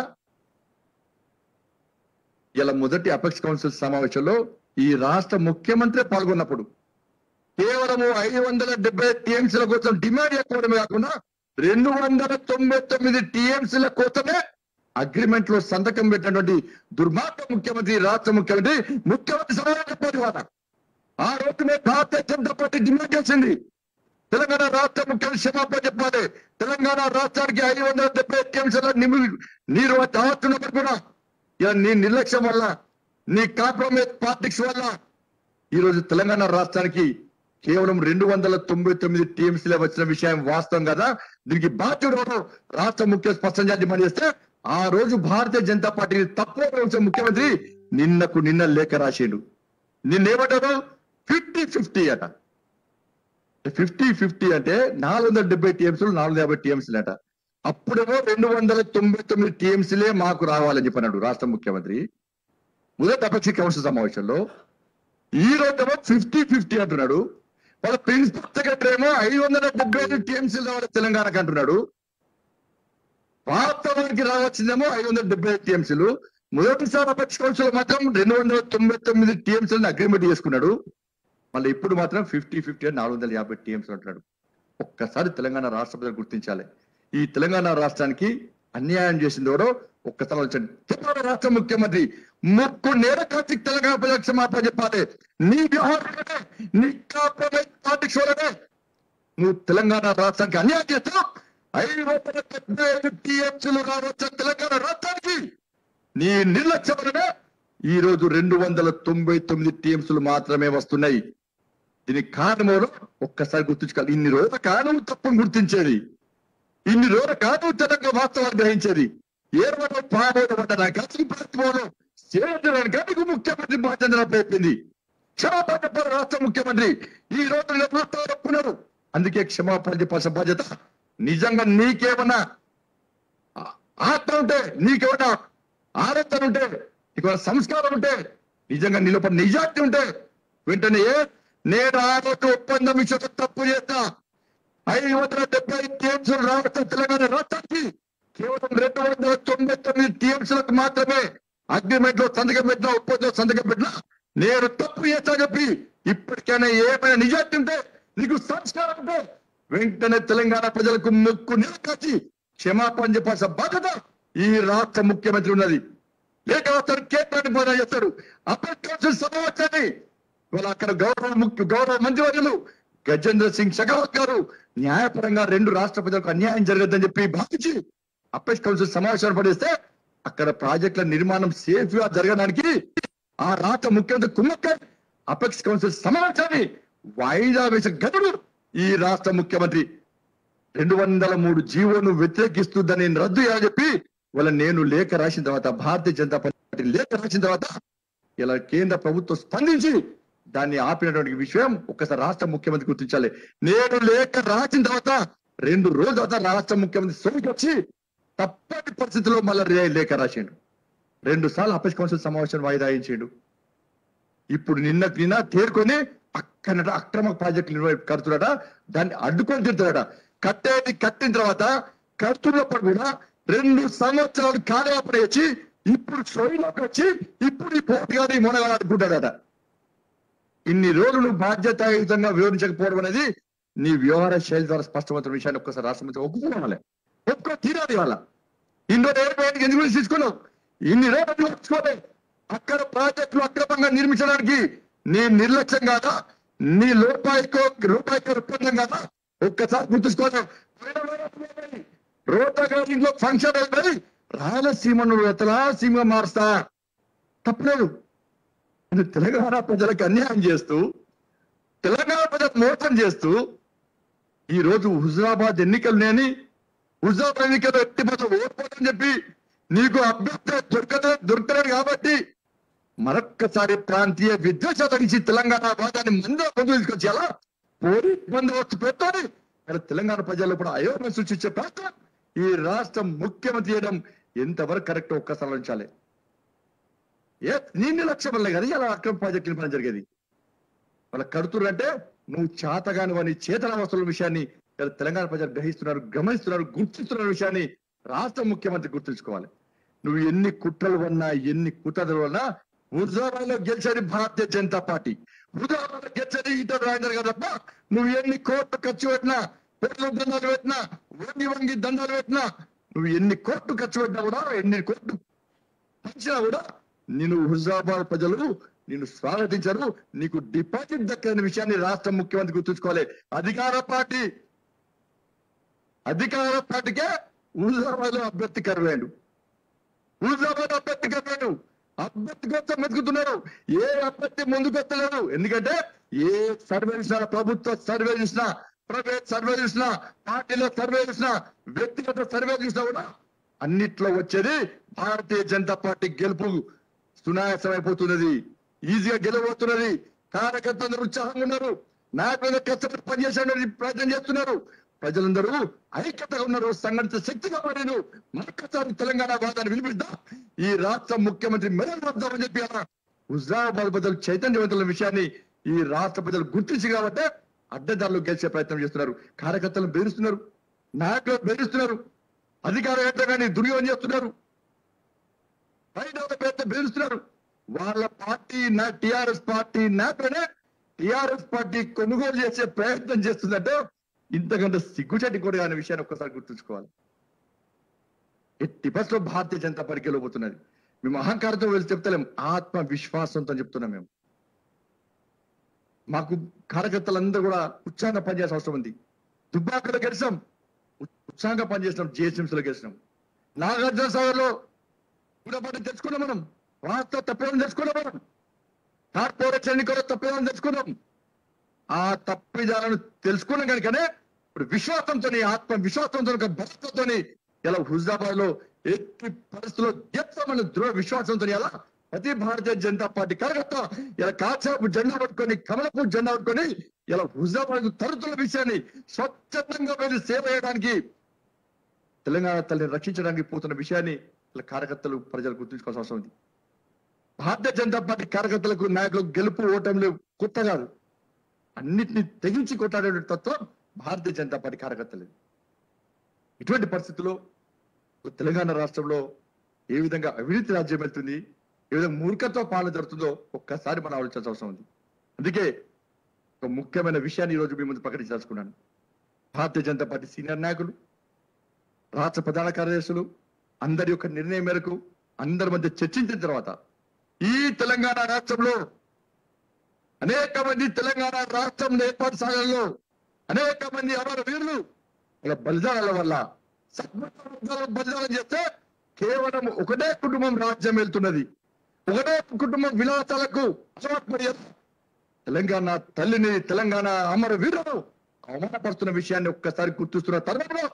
ఇలా మొదటి అపెక్స్ కౌన్సిల్ సమావేశంలో ఈ రాష్ట్ర ముఖ్యమంత్రి పాల్గొన్నప్పుడు కేవలము ఐదు వందల డెబ్బై టీఎంసీల కోసం డిమాండ్ ఎక్కువడమే కాకుండా రెండు వందల తొంభై తొమ్మిది టీఎంసీల కోసమే అగ్రిమెంట్ లో సంతకం పెట్టినటువంటి దుర్మార్గ ముఖ్యమంత్రి రాష్ట్ర ముఖ్యమంత్రి ముఖ్యమంత్రి సమాధానం చెప్పారు ఇవాళ ఆ రోజునే భారతీయ జనతా పార్టీ డిమాండ్ చేసింది తెలంగాణ రాష్ట్ర ముఖ్యమంత్రి క్షమాపణ చెప్పాలి తెలంగాణ రాష్ట్రానికి ఐదు వందల డెబ్బై టీఎంసీల నిమ్ము నీరు తాగుతున్నప్పుడు కూడా ఇలా నీ నిర్లక్ష్యం వల్ల నీ కాంప్రమైజ్ పాలిటిక్స్ వల్ల ఈ రోజు తెలంగాణ రాష్ట్రానికి కేవలం రెండు వందల తొంభై తొమ్మిది టీఎంసీలే వచ్చిన విషయం వాస్తవం కదా దీనికి బాధ్యుడు ఎవరు? రాష్ట్ర ముఖ్య స్పష్టం చేసి డిమాండ్ చేస్తే ఆ రోజు భారతీయ జనతా పార్టీని తక్కువ ఉంచిన ముఖ్యమంత్రి నిన్నకు నిన్న లేఖ రాసిండు నిన్నేమంటారు ఫిఫ్టీ ఫిఫ్టీ అట ఫిఫ్టీ ఫిఫ్టీ అంటే నాలుగు వందల డెబ్బై టీఎంసీలు నాలుగు యాభై టీఎంసీలు అట అప్పుడేమో రెండు వందల తొంభై తొమ్మిది టీఎంసీలే మాకు రావాలని చెప్పన్నాడు రాష్ట్ర ముఖ్యమంత్రి మొదటి అపక్ష కౌన్సిల్ సమావేశంలో ఈ రోజేమో ఫిఫ్టీ ఫిఫ్టీ అంటున్నాడు వాళ్ళ ప్రిన్సిపల్ సెక్రటరీ ఏమో ఐదు వందల డెబ్బై ఐదు టీఎంసీలు రావాలి తెలంగాణకు అంటున్నాడు వాస్తవానికి రావాల్సిందేమో ఐదు వందల డెబ్బై ఐదు టీఎంసీలు మొదటిసారి అపెక్స్ కౌన్సిల్ మాత్రం రెండు వందల తొంభై తొమ్మిది టీఎంసీ అగ్రిమెంట్ చేసుకున్నాడు మళ్ళీ ఇప్పుడు మాత్రం ఫిఫ్టీ ఫిఫ్టీ నాలుగు వందల యాభై టీఎంసీ అంటున్నాడు ఒక్కసారి తెలంగాణ రాష్ట్ర ప్రజలు గుర్తించాలి ఈ తెలంగాణ రాష్ట్రానికి అన్యాయం చేసింది ఎవరో ఒక్కసారి ఆలోచించండి తెలంగాణ రాష్ట్ర ముఖ్యమంత్రి ముక్కు నేర కాచి తెలంగాణ ప్రజలకు క్షమాపణ చెప్పాలి నీ వ్యవహారం నీ కార్పొరేట్ పార్టీకి చూడనే నువ్వు తెలంగాణ రాష్ట్రానికి అన్యాయం చేస్తావు ఐదు వందల డెబ్బై ఐదు టీఎంసీలు రావచ్చు తెలంగాణ రాష్ట్రానికి నీ నిర్లక్ష్యం వలనే ఈ రోజు రెండు వందల తొంభై తొమ్మిది టీఎంసీలు మాత్రమే వస్తున్నాయి దీనికి కారణం ఎవరు ఒక్కసారి గుర్తుంచుకోవాలి ఇన్ని రోజుల కారణం తప్పని గుర్తించేది ఇన్ని రోజుల కారణం తెలంగాణ వాస్తవాలు గ్రహించేది ఏర్పడ పాడబడ్డ గతి ప్రభుత్వంలో సేవడానికి నీకు ముఖ్యమంత్రి బాధ్యత ప్రయత్నింది క్షమాపణ చెప్పారు రాష్ట్ర ముఖ్యమంత్రి ఈ రోజు నిర్మాతలు ఒప్పుకున్నారు అందుకే క్షమాపణ చెప్పాల్సిన బాధ్యత నిజంగా నీకేమన్నా ఆ- ఆత్మ ఉంటే నీకేమన్నా ఆరోగ్యం ఉంటే నీకు ఏమైనా సంస్కారం ఉంటే నిజంగా నీలోపల నిజాయితీ ఉంటే వెంటనే ఏ నేను ఆ రోజు ఒప్పందం విషయంలో తప్పు చేస్తా ఐదు వందల డెబ్బై టీఎంసీలు రాష్ట్ర తెలంగాణ రాష్ట్రానికి కేవలం రెండు వందల తొంభై తొమ్మిది టీఎంసీలకు మాత్రమే అగ్రిమెంట్ లో సంతకం పెట్టిన ఒప్పందం సంతకం పెట్టిన నేను తప్పు చేస్తా చెప్పి ఇప్పటికైనా ఏమైనా నిజాయితీ ఉంటే నీకు సంస్కారం ఉంటే వెంటనే తెలంగాణ ప్రజలకు ముక్కు నిలకాచి క్షమాపణ చెప్పాల్సిన బాధ్యత ఈ రాష్ట్ర ముఖ్యమంత్రి ఉన్నది లేక అతను కేంద్రాన్ని బోధన చేస్తాడు అప్పటి కౌన్సిల్ సమావేశాన్ని ఇవాళ అక్కడ గౌరవ ముఖ్య గౌరవ మంత్రివర్యులు గజేంద్ర సింగ్ షెకావత్ గారు న్యాయపరంగా రెండు రాష్ట్ర ప్రజలకు అన్యాయం జరగదని చెప్పి భావించి అప్పటి కౌన్సిల్ సమావేశాన్ని పడేస్తే అక్కడ ప్రాజెక్టుల నిర్మాణం సేఫ్ గా జరగడానికి ఆ రాష్ట్ర ముఖ్యమంత్రి కుమ్మక్కై అపెక్స్ కౌన్సిల్ సమావేశాన్ని వాయిదా వేసిన గనుడు ఈ రాష్ట్ర ముఖ్యమంత్రి రెండు వందల మూడు జీవోను వ్యతిరేకిస్తూ దాన్ని రద్దు చేయాలని చెప్పి వాళ్ళ నేను లేఖ రాసిన తర్వాత భారతీయ జనతా పార్టీ లేఖ రాసిన తర్వాత ఇలా కేంద్ర ప్రభుత్వం స్పందించి దాన్ని ఆపినటువంటి విషయం ఒక్కసారి రాష్ట్ర ముఖ్యమంత్రి గుర్తించాలి నేను లేఖ రాసిన తర్వాత రెండు రోజుల తర్వాత రాష్ట్ర ముఖ్యమంత్రి సోమికి వచ్చి తప్పని పరిస్థితిలో మళ్ళీ రే- లేఖ రాసిండు రెండు సార్లు అపెక్స్ కౌన్సిల్ సమావేశం వాయిదా ఇచ్చిండు ఇప్పుడు నిన్న నిన్న తేరుకొని పక్కన అక్రమ ప్రాజెక్టులు నిర్వహి కడుతున్నాడ దాన్ని అడ్డుకొని తిడతాడట కట్టేది కట్టిన తర్వాత కడుతున్నప్పుడు కూడా రెండు సంవత్సరాలు కాలయాపన వచ్చి ఇప్పుడు సోయిలోకి వచ్చి ఇప్పుడు ఈ పోటీగాని మొనగాడు అనుకుంటాడట ఇన్ని రోజులు బాధ్యతాయుతంగా వివరించకపోవడం అనేది నీ వ్యవహార శైలి ద్వారా స్పష్టమవుతున్న విషయాన్ని ఒక్కసారి రాష్ట్రపతి ఒప్పుకోవాలి ఒప్పుకో తీరాలి వాళ్ళ ఇన్ని రోజులు ఏర్పడడానికి ఎందుకు తీసుకున్నావు ఇన్ని రోజులు ఒప్పుకోలే అక్కడ ప్రాజెక్టులు అక్రమంగా నిర్మించడానికి నీ నిర్లక్ష్యం కాదా నీ లోపాయికో రూపాయికో ఒప్పందం కాదా ఒక్కసారి గుర్తుంచుకోవాలి రోడ్లో ఫంక్షన్ అయిపోయి రాయలసీమను రతలాసీమ మారుస్తా తప్పలేదు ఇది తెలంగాణ ప్రజలకు అన్యాయం చేస్తూ తెలంగాణ ప్రజలకు మోసం చేస్తూ ఈ రోజు హుజరాబాద్ ఎన్నికలు లేని హుజరాబాద్ ఎన్నికలు ఎట్టి మొత్తం ఓడిపోతుందని చెప్పి నీకు అభ్యర్థి దొరకదు దొరకలేదు కాబట్టి మరొక్కసారి ప్రాంతీయ విద్వేష తగ్గించి తెలంగాణ వాదాన్ని ముందు ముందు తీసుకొచ్చి ఎలా పోలీస్ బందోబస్తు పెట్టుకొని మరి తెలంగాణ ప్రజలు కూడా అయోమయం సృష్టించే ప్రయత్నం ఈ రాష్ట్ర ముఖ్యమంత్రి చేయడం ఎంతవరకు కరెక్ట్ ఒక్కసారి ఆలోచించాలి ఏ నీ నిర్లక్ష్యం వల్లే కదా ఇలా అక్రమ ప్రాజెక్ట్ నిర్మాణం జరిగేది వాళ్ళ కడుతురంటే నువ్వు చేతగాని వాని చేతన వస్తువుల విషయాన్ని ఇలా తెలంగాణ ప్రజలు గ్రహిస్తున్నారు గమనిస్తున్నారు గుర్తిస్తున్న విషయాన్ని రాష్ట్ర ముఖ్యమంత్రి గుర్తుంచుకోవాలి నువ్వు ఎన్ని కుట్రలు వన్నా ఎన్ని కుట్రలు వన్నా హుజాబాద్లో గెలిచేది భారతీయ జనతా పార్టీ హుజాబాద్లో గెలిచేది ఇతడు రాజేందర్ గారు తప్ప నువ్వు ఎన్ని కోట్లు ఖర్చు పెట్టినా పేర్లు దండాలు పెట్టినా వంగి వంగి దండాలు పెట్టినా నువ్వు ఎన్ని కోట్లు ఖర్చు పెట్టినా కూడా ఎన్ని కోట్లు పంచినా కూడా నేను హుజాబాద్ ప్రజలు నిన్ను స్వాగతించరు నీకు డిపాజిట్ దక్కని విషయాన్ని రాష్ట్ర ముఖ్యమంత్రి గుర్తుంచుకోవాలి అధికార పార్టీ అధికార పార్టీకే హుజాబాద్ లో అభ్యర్థి కరువేండు హుజాబాద్ అభ్యర్థి కరువేండు అభ్యర్థి కోసం వెతుకుతున్నారు ఏ అభ్యర్థి ముందుకు వస్తలేరు ఎందుకంటే ఏ సర్వే చూసినా ప్రభుత్వ సర్వే చూసినా ప్రైవేట్ సర్వే చూసినా పార్టీలో సర్వే చూసినా వ్యక్తిగత సర్వే చూసినా కూడా అన్నిట్లో వచ్చేది భారతీయ జనతా పార్టీ గెలుపు సునాయాసం అయిపోతున్నది ఈజీగా గెలవబోతున్నది కార్యకర్తలు ఉత్సాహంగా ఉన్నారు నాయకులు కష్టపడి పనిచేసే ప్రయత్నం చేస్తున్నారు ప్రజలందరూ ఐక్యతగా ఉన్నారు సంఘటిత శక్తిగా మారారు మరొకసారి తెలంగాణ వాదాన్ని వినిపిద్దాం ఈ రాష్ట్ర ముఖ్యమంత్రి మెదడు వద్దామని చెప్పి అలా హుజరాబాద్ ప్రజలు చైతన్యవంతుల విషయాన్ని ఈ రాష్ట్ర ప్రజలు గుర్తించి కాబట్టి అడ్డదారులు గెలిచే ప్రయత్నం చేస్తున్నారు కార్యకర్తలు బెదిరిస్తున్నారు నాయకులు బెదిరిస్తున్నారు అధికార యంత్రాంగాన్ని దుర్యోగం చేస్తున్నారు బయట ఒక పెద్ద బెదిరిస్తున్నారు వాళ్ళ పార్టీ నా టిఆర్ఎస్ పార్టీ నాతోనే టిఆర్ఎస్ పార్టీ కొనుగోలు చేసే ప్రయత్నం చేస్తుందంటే ఇంతకంటే సిగ్గుచెట్టి కూడా అనే విషయాన్ని ఒక్కసారి గుర్తుంచుకోవాలి ఎట్టి బస్సులో భారతీయ జనతా పార్టీ గెలవబోతున్నది మేము అహంకారంతో వెళ్ళి చెప్తలేం ఆత్మ విశ్వాసంతో చెప్తున్నాం మేము మాకు కార్యకర్తలందరూ కూడా ఉత్సాహంగా పనిచేయాల్సిన అవసరం ఉంది దుబ్బాకలో గెలిచాం ఉ- ఉత్సాహంగా పనిచేసినాం జిహెచ్ఎంసీలో గెలిచినాం నాగార్జున సాగర్ లో గుణపడి తెచ్చుకున్నాం మనం వాస్తవ తప్పేమని తెచ్చుకున్నాం మనం కార్పొరేషన్ ఎన్నికల్లో తప్పేమని తెచ్చుకున్నాం ఆ తప్పిదాలను తెలుసుకున్నాం కనుకనే ఇప్పుడు విశ్వాసంతో ఆత్మ విశ్వాసంతో ఒక భక్తితో ఇలా హుజాబాద్ లో ఎట్టి పరిస్థితుల్లో గెలుస్తామన్న దృఢ విశ్వాసంతో ఎలా ప్రతి భారతీయ జనతా పార్టీ కార్యకర్త ఇలా కాచాపు జెండా పట్టుకొని కమలపు జెండా పట్టుకొని ఇలా హుజాబాద్ తరుతున్న విషయాన్ని స్వచ్ఛందంగా వెళ్ళి సేవ చేయడానికి తెలంగాణ తల్లిని రక్షించడానికి పోతున్న విషయాన్ని ఇలా కార్యకర్తలు ప్రజలు గుర్తుంచుకోవాల్సిన అవసరం ఉంది భారతీయ జనతా పార్టీ కార్యకర్తలకు నాయకులకు గెలుపు ఓటములు కొత్త కాదు అన్నిటిని తెగించి కొట్టాడే తత్వం భారతీయ జనతా పార్టీ కార్యకర్తలు ఇటువంటి పరిస్థితుల్లో తెలంగాణ రాష్ట్రంలో ఏ విధంగా అవినీతి రాజ్యం వెళ్తుంది ఏ విధంగా మూర్ఖత్వ పాలన జరుగుతుందో ఒక్కసారి మనం ఆలోచించాల్సిన అవసరం ఉంది అందుకే ఒక ముఖ్యమైన విషయాన్ని ఈ రోజు మీ ముందు ప్రకటించాల్సుకున్నాను భారతీయ జనతా పార్టీ సీనియర్ నాయకులు రాష్ట్ర ప్రధాన కార్యదర్శులు అందరి యొక్క నిర్ణయం మేరకు అందరి మధ్య చర్చించిన తర్వాత ఈ తెలంగాణ రాష్ట్రంలో అనేక మంది తెలంగాణ రాష్ట్రం ఏర్పాటు సాగడంలో అనేక మంది అమర వీరులు ఇలా బలిదానాల వల్ల సత్మతాల బలిదానం చేస్తే కేవలం ఒకటే కుటుంబం రాజ్యం వెళ్తున్నది ఒకటే కుటుంబం విలాసాలకు అలవాటు పడి తెలంగాణ తల్లిని తెలంగాణ అమర వీరులను అవమానపరుస్తున్న విషయాన్ని ఒక్కసారి గుర్తిస్తున్న తరుణంలో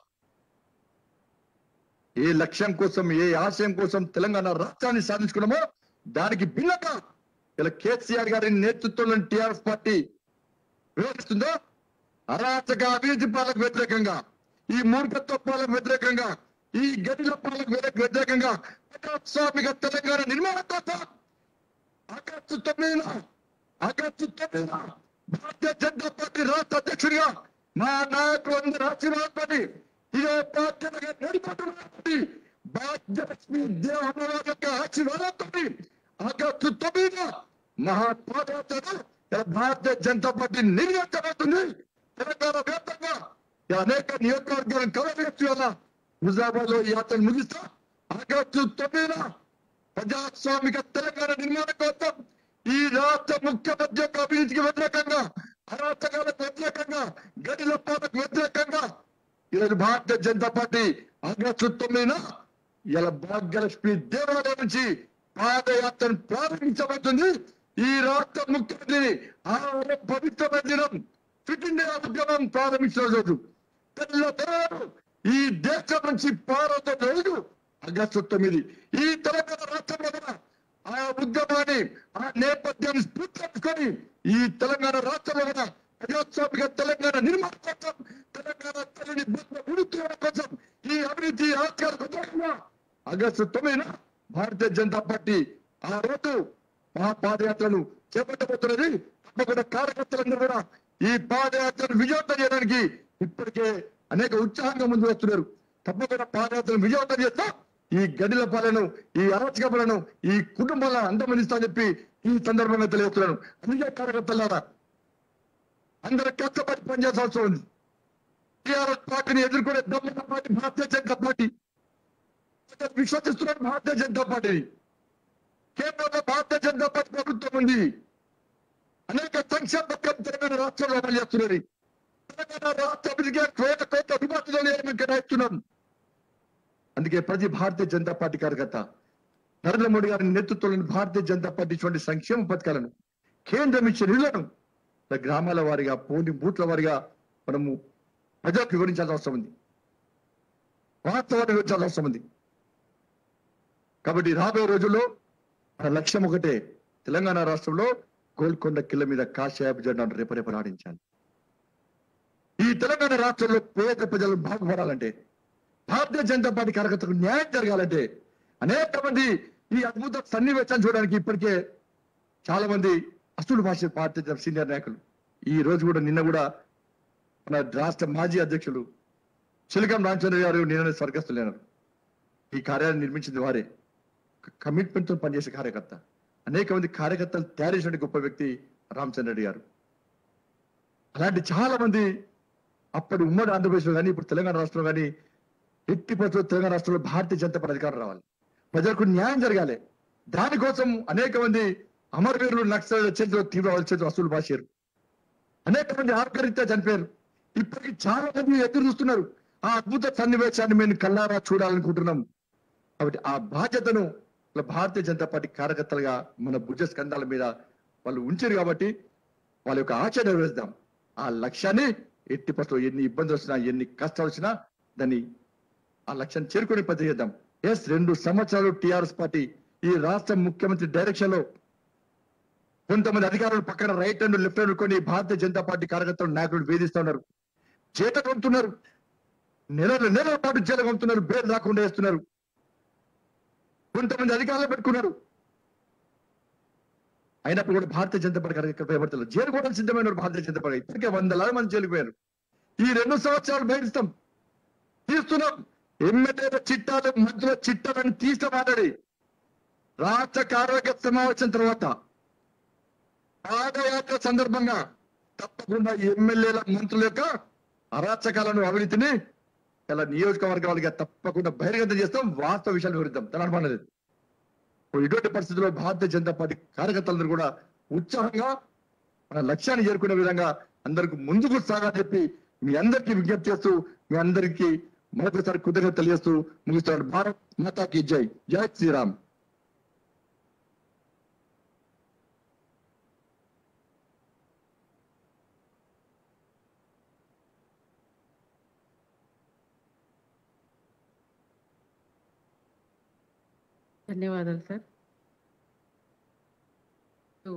ఏ లక్ష్యం కోసం ఏ ఆశయం కోసం తెలంగాణ రాష్ట్రాన్ని సాధించుకున్నామో దానికి భిన్నంగా ఇలా కేసీఆర్ గారి నేతృత్వంలోని టిఆర్ఎస్ పార్టీ వివరిస్తుందో అరాచక అభివృద్ధి పాలకు వ్యతిరేకంగా ఈ మూర్ఖత్వ పాలకు వ్యతిరేకంగా ఈ గడిల పాలకు వ్యతిరేక- వ్యతిరేకంగా ప్రజాస్వామిక తెలంగాణ నిర్మాణం కోసం ఆగస్టు తొమ్మిదిన ఆగస్టు తొమ్మిదిన భారతీయ జనతా పార్టీ రాష్ట్ర అధ్యక్షుడిగా మా నాయకులు అందరూ ఆశీర్వాదపడి ఇదే బాధ్యతగా నడిపడుతున్నటువంటి భాగ్యలక్ష్మి దేవరాజు యొక్క ఆశీర్వాదంతో ఆగస్టు తొమ్మిదిన మహాపాదయాత్రను ఇలా భారతీయ జనతా పార్టీ నిర్వహించబడుతుంది తెలంగాణ వ్యాప్తంగా ఈ అనేక నియోజకవర్గాలను కవర్ చేయొచ్చు వల్ల హుజాబాద్ లో ఈ యాత్రను ముగిస్తా ఆగస్టు తొమ్మిదిన ప్రజాస్వామిక తెలంగాణ నిర్మాణం కోసం ఈ రాష్ట్ర ముఖ్యమంత్రి యొక్క అభివృద్ధికి వ్యతిరేకంగా అరాచకాలకు వ్యతిరేకంగా గడిల పాలకు వ్యతిరేకంగా ఈరోజు భారతీయ జనతా పార్టీ ఆగస్టు తొమ్మిదిన ఇలా భాగ్యలక్ష్మి దేవాలయం నుంచి పాదయాత్రను ప్రారంభించబడుతుంది ఈ రాష్ట్ర ముఖ్యమంత్రిని ఆ పవిత్రమైన దినం ఫిట్ ఇండియా ఉద్యమం ప్రారంభించిన రోజు తెల్ల తెల్లవారు ఈ దేశం నుంచి పారత రోజు ఆగస్టు తొమ్మిది ఈ తెలంగాణ రాష్ట్రంలో కూడా ఆ ఉద్యమాన్ని ఆ నేపథ్యాన్ని స్ఫూర్తించుకొని ఈ తెలంగాణ రాష్ట్రంలో కూడా ప్రజాస్వామిక తెలంగాణ నిర్మాణం కోసం తెలంగాణ తల్లిని గుర్తు కోసం ఈ అభివృద్ధి ఆస్కార వ్యతిరేకంగా ఆగస్టు తొమ్మిదిన భారతీయ జనతా పార్టీ ఆ రోజు ఆ పాదయాత్రను చేపట్టబోతున్నది తప్పకుండా కార్యకర్తలందరూ కూడా ఈ పాదయాత్రను విజయవంతం చేయడానికి ఇప్పటికే అనేక ఉత్సాహంగా ముందు వస్తున్నారు తప్పకుండా పాదయాత్రను విజయవంతం చేస్తా ఈ గడిల పాలను ఈ అరాచక పాలను ఈ కుటుంబాలను అంతమందిస్తా చెప్పి ఈ సందర్భంగా తెలియజేస్తున్నాను అందుకే కార్యకర్తలారా అందరూ కష్టపడి పనిచేయాల్సిన అవసరం ఉంది టీఆర్ఎస్ పార్టీని ఎదుర్కొనే దమ్మున్న పార్టీ భారతీయ జనతా పార్టీ ప్రజలు విశ్వసిస్తున్నారు భారతీయ జనతా పార్టీని కేంద్రంలో భారతీయ జనతా పార్టీ ప్రభుత్వం ఉంది అనేక సంక్షేమ పథకాలు తెలంగాణ రాష్ట్రంలో అమలు చేస్తున్నది తెలంగాణ రాష్ట్ర అభివృద్ధికి కోట కోట్ల రూపాయలు మేము కేటాయిస్తున్నాం అందుకే ప్రతి భారతీయ జనతా పార్టీ కార్యకర్త నరేంద్ర మోడీ గారి నేతృత్వంలోని భారతీయ జనతా పార్టీ ఇటువంటి సంక్షేమ పథకాలను కేంద్రం ఇచ్చే నిధులను ఇలా గ్రామాల వారిగా పోని బూత్ల వారిగా మనము ప్రజలకు వివరించాల్సిన అవసరం ఉంది వాస్తవాన్ని వివరించాల్సిన అవసరం ఉంది కాబట్టి రాబోయే రోజుల్లో మన లక్ష్యం ఒకటే తెలంగాణ రాష్ట్రంలో గోల్కొండ కిల్ల మీద కాషాయపు జెండాను రేపరేపలాడించాలి ఈ తెలంగాణ రాష్ట్రంలో పేద ప్రజలు బాగుపడాలంటే భారతీయ జనతా పార్టీ కార్యకర్తలకు న్యాయం జరగాలంటే అనేక మంది ఈ అద్భుత సన్నివేశాన్ని చూడడానికి ఇప్పటికే చాలా మంది అసలు భాష భారతీయ జన- సీనియర్ నాయకులు ఈ రోజు కూడా నిన్న కూడా మన రాష్ట్ర మాజీ అధ్యక్షులు చిలకం రామచంద్ర గారు నిన్న స్వర్గస్థులైనారు ఈ కార్యాలయం నిర్మించింది వారే కమిట్మెంట్ తో పనిచేసే కార్యకర్త అనేక మంది కార్యకర్తలు తయారు చేసిన గొప్ప వ్యక్తి రామచంద్ర రెడ్డి గారు అలాంటి చాలా మంది అప్పటి ఉమ్మడి ఆంధ్రప్రదేశ్లో కానీ ఇప్పుడు తెలంగాణ రాష్ట్రంలో కానీ ఎట్టి పరిస్థితుల్లో తెలంగాణ రాష్ట్రంలో భారతీయ జనతా పార్టీ అధికారం రావాలి ప్రజలకు న్యాయం జరగాలి దానికోసం అనేక మంది అమరవీరులు నక్సల చేతిలో తీవ్ర చేతిలో వసూలు బాసారు అనేక మంది ఆత్మహత్య చనిపోయారు ఇప్పటికి చాలా మంది ఎదురు చూస్తున్నారు ఆ అద్భుత సన్నివేశాన్ని మేము కళ్ళారా చూడాలనుకుంటున్నాం కాబట్టి ఆ బాధ్యతను ఇలా భారతీయ జనతా పార్టీ కార్యకర్తలుగా మన భుజ స్కంధాల మీద వాళ్ళు ఉంచారు కాబట్టి వాళ్ళ యొక్క ఆశ నెరవేరుద్దాం ఆ లక్ష్యాన్ని ఎట్టి పరిస్థితుల్లో ఎన్ని ఇబ్బందులు వచ్చినా ఎన్ని కష్టాలు వచ్చినా దాన్ని ఆ లక్ష్యాన్ని చేరుకునే పద్ధతి చేద్దాం ఎస్ రెండు సంవత్సరాలు టిఆర్ఎస్ పార్టీ ఈ రాష్ట్ర ముఖ్యమంత్రి డైరెక్షన్ లో కొంతమంది అధికారులు పక్కన రైట్ హ్యాండ్ లెఫ్ట్ హ్యాండ్ కొని భారతీయ జనతా పార్టీ కార్యకర్తలు నాయకులు వేధిస్తా ఉన్నారు చేత పంపుతున్నారు నెలల నెలల పాటు జైలు పంపుతున్నారు బేర్ రాకుండా వేస్తున్నారు కొంతమంది అధికారులు పెట్టుకున్నారు అయినప్పుడు కూడా భారతీయ జనతా పార్టీ కార్యకర్తలు భయపడతారు జైలు కూడా సిద్ధమైన వారు భారతీయ జనతా పార్టీ ఇప్పటికే వందలాది మంది జైలుకు పోయారు ఈ రెండు సంవత్సరాలు బయటిస్తాం తీస్తున్నాం ఎమ్మెల్యేల చిట్టాలు మధ్యలో చిట్టాలని తీస్తాం ఆల్రెడీ రాష్ట్ర కార్యవర్గ సమావేశం తర్వాత పాదయాత్ర సందర్భంగా తప్పకుండా ఎమ్మెల్యేల మంత్రుల యొక్క అరాచకాలను అవినీతిని ఇలా నియోజకవర్గాలుగా తప్పకుండా బహిర్గతం చేస్తాం వాస్తవ విషయాలు వివరిద్దాం దాని అనుమానం లేదు ఇప్పుడు ఇటువంటి పరిస్థితుల్లో భారతీయ జనతా పార్టీ కార్యకర్తలందరూ కూడా ఉత్సాహంగా మన లక్ష్యాన్ని చేరుకునే విధంగా అందరికి ముందుకు సాగాలని చెప్పి మీ అందరికీ విజ్ఞప్తి చేస్తూ మీ అందరికీ మరొకసారి కృతజ్ఞత తెలియజేస్తూ ముగిస్తాడు భారత్ మాతాకి జై జై శ్రీరామ్ ధన్యవాదాలు సార్ సో,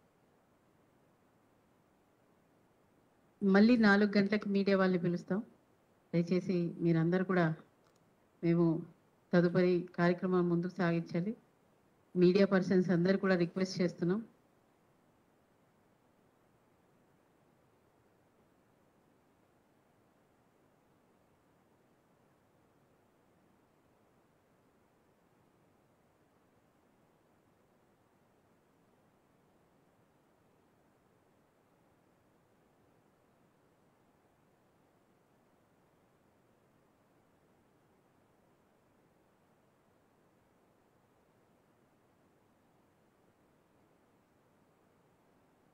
మళ్ళీ నాలుగు గంటలకు మీడియా వాళ్ళని పిలుస్తాం దయచేసి మీరందరూ కూడా మేము తదుపరి కార్యక్రమం ముందుకు సాగించాలి మీడియా పర్సన్స్ అందరూ కూడా రిక్వెస్ట్ చేస్తున్నాం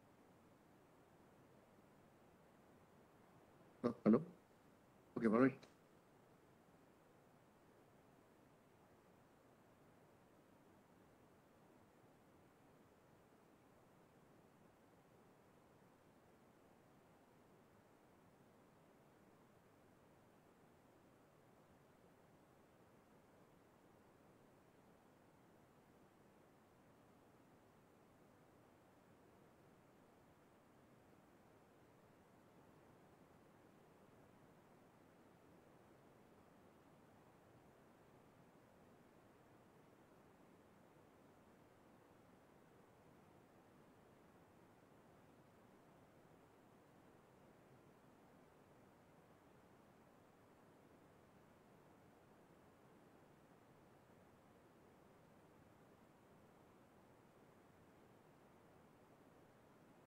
హలో ఓకే మనోజ్